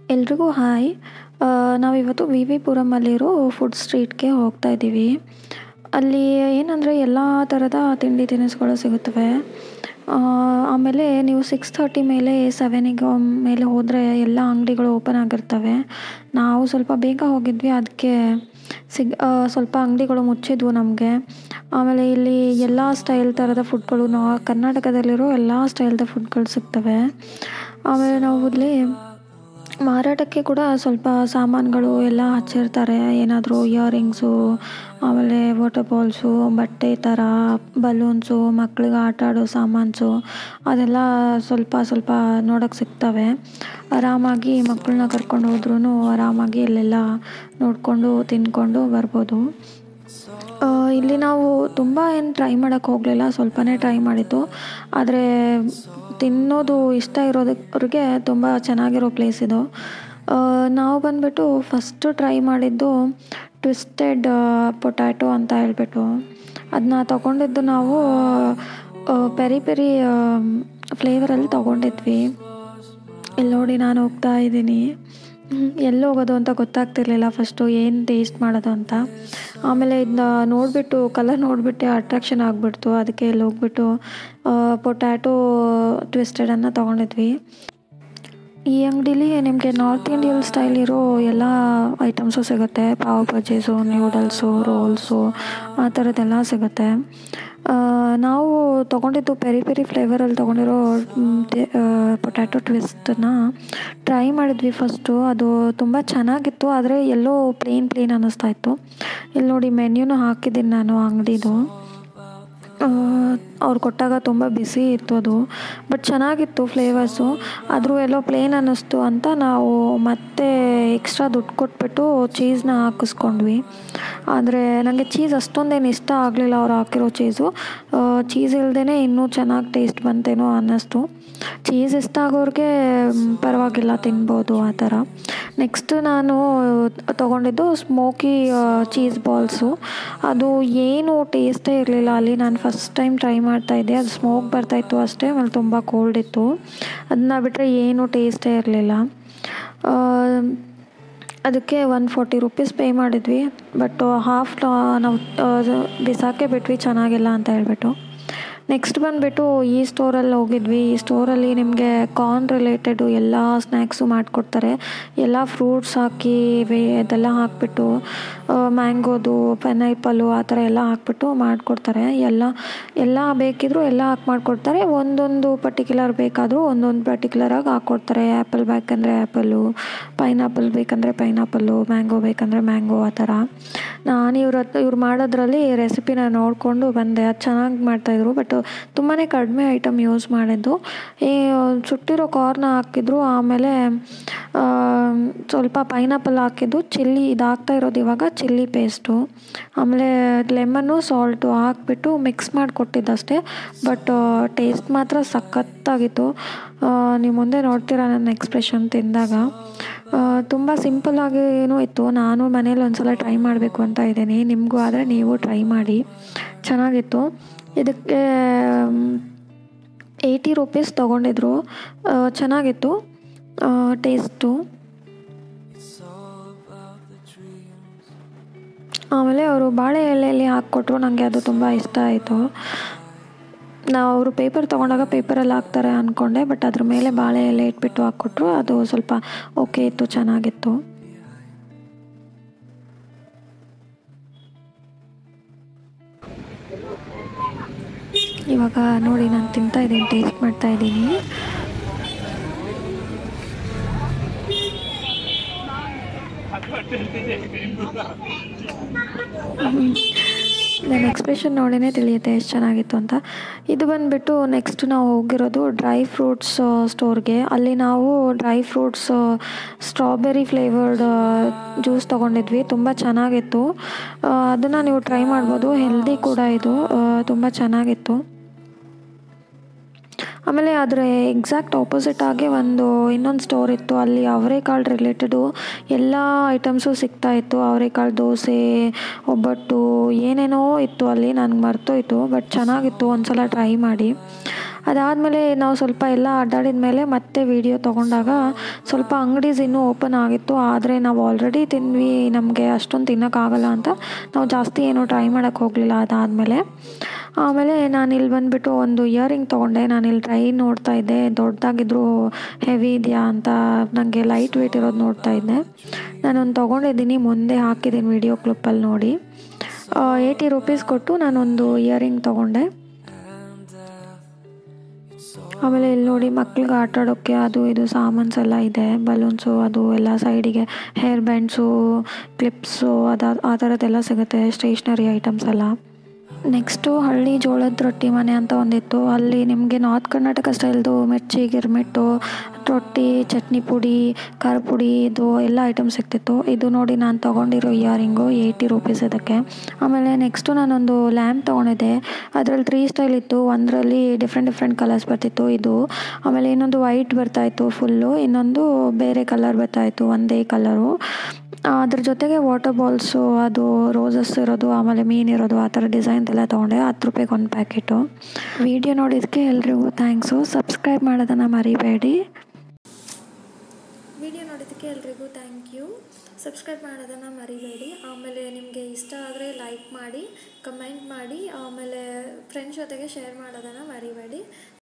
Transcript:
ಎಲ್ರಿಗೂ ಹಾಯ್ ನಾವಿವತ್ತು V V ಪುರಮಲ್ಲಿರೋ ಫುಡ್ ಸ್ಟ್ರೀಟ್ಗೆ ಹೋಗ್ತಾ ಇದ್ದೀವಿ ಅಲ್ಲಿ ಏನಂದರೆ ಎಲ್ಲ ಥರದ ತಿಂಡಿ ತಿನಿಸುಗಳು ಸಿಗುತ್ತವೆ ಆಮೇಲೆ ನೀವು ಸಿಕ್ಸ್ ಥರ್ಟಿ ಮೇಲೆ ಸೆವೆನಿಗೆ ಮೇಲೆ ಹೋದರೆ ಎಲ್ಲ ಅಂಗಡಿಗಳು ಓಪನ್ ಆಗಿರ್ತವೆ ನಾವು ಸ್ವಲ್ಪ ಬೇಗ ಹೋಗಿದ್ವಿ ಅದಕ್ಕೆ ಸಿಗ್ ಸ್ವಲ್ಪ ಅಂಗಡಿಗಳು ಮುಚ್ಚಿದ್ವು ನಮಗೆ ಆಮೇಲೆ ಇಲ್ಲಿ ಎಲ್ಲ ಸ್ಟೈಲ್ ಥರದ ಫುಡ್ಗಳು ನಾ ಕರ್ನಾಟಕದಲ್ಲಿರೋ ಎಲ್ಲ ಸ್ಟೈಲ್ದ ಫುಡ್ಗಳು ಸಿಗ್ತವೆ ಆಮೇಲೆ ನಾವು ಇಲ್ಲಿ ಮಾರಾಟಕ್ಕೆ ಕೂಡ ಸ್ವಲ್ಪ ಸಾಮಾನುಗಳು ಎಲ್ಲ ಹಚ್ಚಿರ್ತಾರೆ ಏನಾದರೂ ಇಯರಿಂಗ್ಸು ಆಮೇಲೆ ವಾಟರ್ ಬಾಲ್ಸು ಬಟ್ಟೆ ಥರ ಬಲೂನ್ಸು ಮಕ್ಳಿಗೆ ಆಟ ಆಡೋ ಸಾಮಾನ್ಸು ಅದೆಲ್ಲ ಸ್ವಲ್ಪ ಸ್ವಲ್ಪ ನೋಡೋಕ್ಕೆ ಸಿಗ್ತವೆ ಆರಾಮಾಗಿ ಮಕ್ಕಳನ್ನ ಕರ್ಕೊಂಡು ಹೋದ್ರೂ ಆರಾಮಾಗಿ ಇಲ್ಲೆಲ್ಲ ನೋಡಿಕೊಂಡು ತಿಂದ್ಕೊಂಡು ಬರ್ಬೋದು ಇಲ್ಲಿ ನಾವು ತುಂಬ ಏನು ಟ್ರೈ ಮಾಡೋಕ್ಕೆ ಹೋಗಲಿಲ್ಲ ಸ್ವಲ್ಪನೇ ಟ್ರೈ ಮಾಡಿದ್ದು ಆದರೆ ತಿನ್ನೋದು ಇಷ್ಟ ಇರೋದವ್ರಿಗೆ ತುಂಬ ಚೆನ್ನಾಗಿರೋ ಪ್ಲೇಸ್ ಇದು ನಾವು ಬಂದುಬಿಟ್ಟು ಫಸ್ಟು ಟ್ರೈ ಮಾಡಿದ್ದು ಟ್ವಿಸ್ಟೆಡ್ ಪೊಟ್ಯಾಟೊ ಅಂತ ಹೇಳ್ಬಿಟ್ಟು ಅದನ್ನ ತೊಗೊಂಡಿದ್ದು ನಾವು ಪೆರಿ ಪೆರಿ ಫ್ಲೇವರಲ್ಲಿ ತೊಗೊಂಡಿದ್ವಿ ಇಲ್ಲಿ ನೋಡಿ ನಾನು ಹೋಗ್ತಾ ಇದ್ದೀನಿ ಎಲ್ಲಿ ಹೋಗೋದು ಅಂತ ಗೊತ್ತಾಗ್ತಿರ್ಲಿಲ್ಲ ಫಸ್ಟು ಏನು ಟೇಸ್ಟ್ ಮಾಡೋದು ಅಂತ ಆಮೇಲೆ ಇದನ್ನ ನೋಡಿಬಿಟ್ಟು ಕಲರ್ ನೋಡಿಬಿಟ್ಟೆ ಅಟ್ರಾಕ್ಷನ್ ಆಗಿಬಿಡ್ತು ಅದಕ್ಕೆ ಇಲ್ಲಿ ಹೋಗ್ಬಿಟ್ಟು ಪೊಟ್ಯಾಟೊ ಟ್ವಿಸ್ಟೆಡನ್ನು ತೊಗೊಂಡಿದ್ವಿ ಈ ಅಂಗಡೀಲಿ ನಿಮಗೆ ನಾರ್ತ್ ಇಂಡಿಯನ್ ಸ್ಟೈಲ್ ಇರೋ ಎಲ್ಲ ಐಟಮ್ಸು ಸಿಗುತ್ತೆ ಪಾವ್ ಬಜ್ಜೀಸು ನ್ಯೂಡಲ್ಸು ರೋಲ್ಸು ಆ ಥರದ್ದೆಲ್ಲ ಸಿಗುತ್ತೆ ನಾವು ತೊಗೊಂಡಿದ್ದು ಪೆರಿ ಪೆರಿ ಫ್ಲೇವರಲ್ಲಿ ತೊಗೊಂಡಿರೋ ಪೊಟ್ಯಾಟೊ ಟ್ವಿಸ್ಟನ್ನು ಟ್ರೈ ಮಾಡಿದ್ವಿ ಫಸ್ಟು ಅದು ತುಂಬ ಚೆನ್ನಾಗಿತ್ತು ಆದರೆ ಎಲ್ಲೋ ಪ್ಲೇನ್ ಪ್ಲೇನ್ ಅನ್ನಿಸ್ತಾ ಇತ್ತು ಇಲ್ಲಿ ನೋಡಿ ಮೆನ್ಯೂನು ಹಾಕಿದ್ದೀನಿ ನಾನು ಅಂಗಡಿದು ಅವ್ರು ಕೊಟ್ಟಾಗ ತುಂಬ ಬಿಸಿ ಇತ್ತು ಅದು ಬಟ್ ಚೆನ್ನಾಗಿತ್ತು ಫ್ಲೇವರ್ಸು ಆದರೂ ಎಲ್ಲೋ ಪ್ಲೇನ್ ಅನ್ನಿಸ್ತು ಅಂತ ನಾವು ಮತ್ತೆ ಎಕ್ಸ್ಟ್ರಾ ದುಡ್ಡು ಕೊಟ್ಬಿಟ್ಟು ಚೀಸ್ನ ಹಾಕಿಸ್ಕೊಂಡ್ವಿ ಆದರೆ ನನಗೆ ಚೀಸ್ ಅಷ್ಟೊಂದೇನು ಇಷ್ಟ ಆಗಲಿಲ್ಲ ಅವ್ರು ಹಾಕಿರೋ ಚೀಸು ಚೀಸ್ ಇಲ್ಲದೇ ಇನ್ನೂ ಚೆನ್ನಾಗಿ ಟೇಸ್ಟ್ ಬಂತೇನೋ ಅನ್ನಿಸ್ತು ಚೀಸ್ ಇಷ್ಟ ಆಗೋರಿಗೆ ಪರವಾಗಿಲ್ಲ ತಿನ್ಬೋದು ಆ ಥರ ನೆಕ್ಸ್ಟ್ ನಾನು ತೊಗೊಂಡಿದ್ದು ಸ್ಮೋಕಿ ಚೀಸ್ ಬಾಲ್ಸು ಅದು ಏನು ಟೇಸ್ಟೇ ಇರಲಿಲ್ಲ ಅಲ್ಲಿ ನಾನು ಫಸ್ಟ್ ಟೈಮ್ ಟ್ರೈ ಮಾಡ್ತಾಯಿದ್ದೆ ಅದು ಸ್ಮೋಕ್ ಬರ್ತಾಯಿತ್ತು ಅಷ್ಟೇ ಆಮೇಲೆ ತುಂಬ ಕೋಲ್ಡ್ ಇತ್ತು ಅದನ್ನ ಬಿಟ್ಟರೆ ಏನೂ ಟೇಸ್ಟೇ ಇರಲಿಲ್ಲ ಅದಕ್ಕೆ ಒನ್ ಫಾರ್ಟಿ ರುಪೀಸ್ ಪೇ ಮಾಡಿದ್ವಿ ಬಟ್ ಹಾಫ್ ನಾವು ಬಿಸಾಕೇ ಬಿಟ್ವಿ ಚೆನ್ನಾಗಿಲ್ಲ ಅಂತ ಹೇಳ್ಬಿಟ್ಟು ನೆಕ್ಸ್ಟ್ ಬಂದುಬಿಟ್ಟು ಈ ಸ್ಟೋರಲ್ಲಿ ಹೋಗಿದ್ವಿ ಈ ಸ್ಟೋರಲ್ಲಿ ನಿಮಗೆ ಕಾರ್ನ್ ರಿಲೇಟೆಡು ಎಲ್ಲ ಸ್ನ್ಯಾಕ್ಸು ಮಾಡಿಕೊಡ್ತಾರೆ ಎಲ್ಲ ಫ್ರೂಟ್ಸ್ ಹಾಕಿ ವೇ ಅದೆಲ್ಲ ಹಾಕಿಬಿಟ್ಟು ಮ್ಯಾಂಗೋದು ಪೈನಾಪಲ್ಲು ಆ ಥರ ಎಲ್ಲ ಹಾಕ್ಬಿಟ್ಟು ಮಾಡಿಕೊಡ್ತಾರೆ ಎಲ್ಲ ಎಲ್ಲ ಬೇಕಿದ್ದರೂ ಎಲ್ಲ ಹಾಕಿ ಮಾಡಿಕೊಡ್ತಾರೆ ಒಂದೊಂದು ಪರ್ಟಿಕ್ಯುಲರ್ ಬೇಕಾದರೂ ಒಂದೊಂದು ಪರ್ಟಿಕ್ಯುಲರಾಗಿ ಹಾಕ್ಕೊಡ್ತಾರೆ ಆ್ಯಪಲ್ ಬೇಕಂದರೆ ಆ್ಯಪಲ್ಲು ಪೈನಾಪಲ್ ಬೇಕಂದರೆ ಪೈನಾಪಲ್ಲು ಮ್ಯಾಂಗೋ ಬೇಕಂದರೆ ಮ್ಯಾಂಗೋ ಆ ಥರ ನಾನು ಇವ್ರ ಇವ್ರು ಮಾಡೋದ್ರಲ್ಲಿ ರೆಸಿಪಿನ ನೋಡಿಕೊಂಡು ಬಂದೆ ಅದು ಚೆನ್ನಾಗಿ ಮಾಡ್ತಾಯಿದ್ರು ಬಟ್ ತುಂಬಾ ಕಡಿಮೆ ಐಟಮ್ ಯೂಸ್ ಮಾಡಿದ್ದು ಈ ಸುಟ್ಟಿರೋ ಕಾರ್ನ ಹಾಕಿದ್ರು ಆಮೇಲೆ ಸ್ವಲ್ಪ ಪೈನಾಪಲ್ ಹಾಕಿದ್ದು ಚಿಲ್ಲಿ ಇದು ಹಾಕ್ತಾ ಇರೋದು ಇವಾಗ ಚಿಲ್ಲಿ ಪೇಸ್ಟು ಆಮೇಲೆ ಲೆಮನ್ನು ಸಾಲ್ಟು ಹಾಕ್ಬಿಟ್ಟು ಮಿಕ್ಸ್ ಮಾಡಿಕೊಟ್ಟಿದ್ದಷ್ಟೇ ಬಟ್ ಟೇಸ್ಟ್ ಮಾತ್ರ ಸಖತ್ತಾಗಿತ್ತು ನೀವು ಮುಂದೆ ನೋಡ್ತೀರಾ ನನ್ನ ಎಕ್ಸ್ಪ್ರೆಷನ್ ತಿಂದಾಗ ತುಂಬ ಸಿಂಪಲ್ಲಾಗೇನೂ ಇತ್ತು ನಾನು ಮನೇಲಿ ಒಂದು ಸಲ ಟ್ರೈ ಮಾಡಬೇಕು ಅಂತ ಇದ್ದೀನಿ ನಿಮಗೂ ಆದರೆ ನೀವು ಟ್ರೈ ಮಾಡಿ ಚೆನ್ನಾಗಿತ್ತು ಇದಕ್ಕೆ ಏಯ್ಟಿ ರುಪೀಸ್ ತೊಗೊಂಡಿದ್ರು ಚೆನ್ನಾಗಿತ್ತು ಟೇಸ್ಟು ಆಮೇಲೆ ಅವರು ಬಾಳೆ ಎಲೆಯಲ್ಲಿ ಹಾಕ್ಕೊಟ್ರು ನನಗೆ ಅದು ತುಂಬ ಇಷ್ಟ ಆಯಿತು ನಾವು ಅವರು ಪೇಪರ್ ತೊಗೊಂಡಾಗ ಪೇಪರಲ್ಲಿ ಹಾಕ್ತಾರೆ ಅಂದ್ಕೊಂಡೆ ಬಟ್ ಅದ್ರ ಮೇಲೆ ಬಾಳೆ ಎಲೆ ಇಟ್ಬಿಟ್ಟು ಹಾಕ್ಕೊಟ್ರು ಅದು ಸ್ವಲ್ಪ ಓಕೆ ಇತ್ತು ಚೆನ್ನಾಗಿತ್ತು ಇವಾಗ ನೋಡಿ ನಾನು ತಿಂತಾ ಇದ್ದೀನಿ ಟೇಸ್ಟ್ ಮಾಡ್ತಾ ಇದ್ದೀನಿ ನನ್ನ ಎಕ್ಸ್ಪ್ರೆಷನ್ ನೋಡಿನೇ ತಿಳಿಯುತ್ತೆ ಎಷ್ಟು ಚೆನ್ನಾಗಿತ್ತು ಅಂತ ಇದು ಬಂದುಬಿಟ್ಟು ನೆಕ್ಸ್ಟ್ ನಾವು ಹೋಗಿರೋದು ಡ್ರೈ ಫ್ರೂಟ್ಸ್ ಸ್ಟೋರ್ಗೆ ಅಲ್ಲಿ ನಾವು dry fruits strawberry flavoured juice ತೊಗೊಂಡಿದ್ವಿ ತುಂಬ ಚೆನ್ನಾಗಿತ್ತು ಅದನ್ನು ನೀವು ಟ್ರೈ ಮಾಡ್ಬೋದು ಹೆಲ್ದಿ ಕೂಡ ಇದು ತುಂಬ ಚೆನ್ನಾಗಿತ್ತು ಆಮೇಲೆ ಅದರ ಎಕ್ಸಾಕ್ಟ್ ಆಪೋಸಿಟ್ ಆಗಿ ಒಂದು ಇನ್ನೊಂದು ಸ್ಟೋರ್ ಇತ್ತು ಅಲ್ಲಿ ಅವರೆಕಾಳು ರಿಲೇಟೆಡು ಎಲ್ಲ ಐಟಮ್ಸು ಸಿಗ್ತಾಯಿತ್ತು ಅವರೆಕಾಳು ದೋಸೆ ಒಬ್ಬಟ್ಟು ಏನೇನೋ ಇತ್ತು ಅಲ್ಲಿ ನನಗೆ ಮರ್ತೋಯ್ತು ಬಟ್ ಚೆನ್ನಾಗಿತ್ತು ಒಂದು ಸಲ ಟ್ರೈ ಮಾಡಿ ಅದಾದಮೇಲೆ ನಾವು ಸ್ವಲ್ಪ ಎಲ್ಲ ಅಡ್ಡಾಡಿದ ಮೇಲೆ ಮತ್ತೆ ವೀಡಿಯೋ ತೊಗೊಂಡಾಗ ಸ್ವಲ್ಪ ಅಂಗಡೀಸ್ ಇನ್ನೂ ಓಪನ್ ಆಗಿತ್ತು ಆದರೆ ನಾವು ಆಲ್ರೆಡಿ ತಿಂದ್ವಿ ನಮಗೆ ಅಷ್ಟೊಂದು ತಿನ್ನೋಕ್ಕಾಗಲ್ಲ ಅಂತ ನಾವು ಜಾಸ್ತಿ ಏನೂ ಟ್ರೈ ಮಾಡೋಕ್ಕೆ ಹೋಗಲಿಲ್ಲ ಅದಾದಮೇಲೆ ಆಮೇಲೆ ನಾನು ಇಲ್ಲಿ ಬಂದುಬಿಟ್ಟು ಒಂದು ಇಯರಿಂಗ್ ತೊಗೊಂಡೆ ನಾನು ಇಲ್ಲಿ ಟ್ರೈ ನೋಡ್ತಾ ಇದ್ದೆ ದೊಡ್ಡದಾಗಿದ್ರೂ ಹೆವಿ ಇದೆಯಾ ಅಂತ ನನಗೆ ಲೈಟ್ ವೆಯ್ಟ್ ಇರೋದು ನೋಡ್ತಾ ಇದ್ದೆ ನಾನೊಂದು ತೊಗೊಂಡಿದ್ದೀನಿ ಮುಂದೆ ಹಾಕಿದ್ದೀನಿ ವೀಡಿಯೋ ಕ್ಲಿಪ್ಪಲ್ಲಿ ನೋಡಿ ಏಯ್ಟಿ ರುಪೀಸ್ ಕೊಟ್ಟು ನಾನೊಂದು ಇಯರಿಂಗ್ ತೊಗೊಂಡೆ ಆಮೇಲೆ ಇಲ್ಲಿ ನೋಡಿ ಮಕ್ಳಿಗೆ ಆಟ ಆಡೋಕ್ಕೆ ಅದು ಇದು ಸಾಮಾನ್ಸ್ ಎಲ್ಲ ಇದೆ ಬಲೂನ್ಸು ಅದು ಎಲ್ಲ ಸೈಡಿಗೆ ಹೇರ್ ಬ್ಯಾಂಡ್ಸು ಕ್ಲಿಪ್ಸು ಅದು ಆ ಥರದ್ದೆಲ್ಲ ಸಿಗುತ್ತೆ ಸ್ಟೇಷ್ನರಿ ಐಟಮ್ಸ್ ಎಲ್ಲ ನೆಕ್ಸ್ಟು ಹಳ್ಳಿ ಜೋಳದ ರೊಟ್ಟಿ ಮನೆ ಅಂತ ಒಂದಿತ್ತು ಅಲ್ಲಿ ನಿಮಗೆ ನಾರ್ತ್ ಕರ್ನಾಟಕ ಸ್ಟೈಲ್ದು ಮಿರ್ಚಿ ಗಿರ್ಮಿಟ್ಟು ರೊಟ್ಟಿ ಚಟ್ನಿ ಪುಡಿ ಖಾರ ಪುಡಿ ಇದು ಎಲ್ಲ ಐಟಮ್ ಸಿಗ್ತಿತ್ತು ಇದು ನೋಡಿ ನಾನು ತೊಗೊಂಡಿರೋ ಇಯರಿಂಗು ಏಯ್ಟಿ ರುಪೀಸ್ ಇದಕ್ಕೆ ಆಮೇಲೆ ನೆಕ್ಸ್ಟು ನಾನೊಂದು ಲ್ಯಾಂಪ್ ತೊಗೊಂಡಿದ್ದೆ ಅದರಲ್ಲಿ ತ್ರೀ ಸ್ಟೈಲ್ ಇತ್ತು ಒಂದರಲ್ಲಿ ಡಿಫ್ರೆಂಟ್ ಡಿಫ್ರೆಂಟ್ ಕಲರ್ಸ್ ಬರ್ತಿತ್ತು ಇದು ಆಮೇಲೆ ಇನ್ನೊಂದು ವೈಟ್ ಬರ್ತಾಯಿತ್ತು ಫುಲ್ಲು ಇನ್ನೊಂದು ಬೇರೆ ಕಲರ್ ಬರ್ತಾಯಿತ್ತು ಒಂದೇ ಕಲರು ಅದ್ರ ಜೊತೆಗೆ ವಾಟರ್ ಬಾಲ್ಸು ಅದು ರೋಸಸ್ ಇರೋದು ಆಮೇಲೆ ಮೀನು ಇರೋದು ಆ ಥರ ಡಿಸೈನ್ಸ್ ಎಲ್ಲ ತೊಗೊಂಡೆ ಹತ್ತು ರೂಪಾಯಿಗೆ ಒಂದು ಪ್ಯಾಕೆಟು ವಿಡಿಯೋ ನೋಡಿದ್ದಕ್ಕೆ ಎಲ್ರಿಗೂ ಥ್ಯಾಂಕ್ಸು ಸಬ್ಸ್ಕ್ರೈಬ್ ಮಾಡೋದನ್ನು ಮರಿಬೇಡಿ ವಿಡಿಯೋ ನೋಡಿದ್ದಕ್ಕೆ ಎಲ್ರಿಗೂ ಥ್ಯಾಂಕ್ ಯು ಸಬ್ಸ್ಕ್ರೈಬ್ ಮಾಡೋದನ್ನು ಮರಿಬೇಡಿ ಆಮೇಲೆ ನಿಮಗೆ ಇಷ್ಟ ಆದರೆ ಲೈಕ್ ಮಾಡಿ ಕಮೆಂಟ್ ಮಾಡಿ ಆಮೇಲೆ ಫ್ರೆಂಡ್ಸ್ ಜೊತೆಗೆ ಶೇರ್ ಮಾಡೋದನ್ನು ಮರಿಬೇಡಿ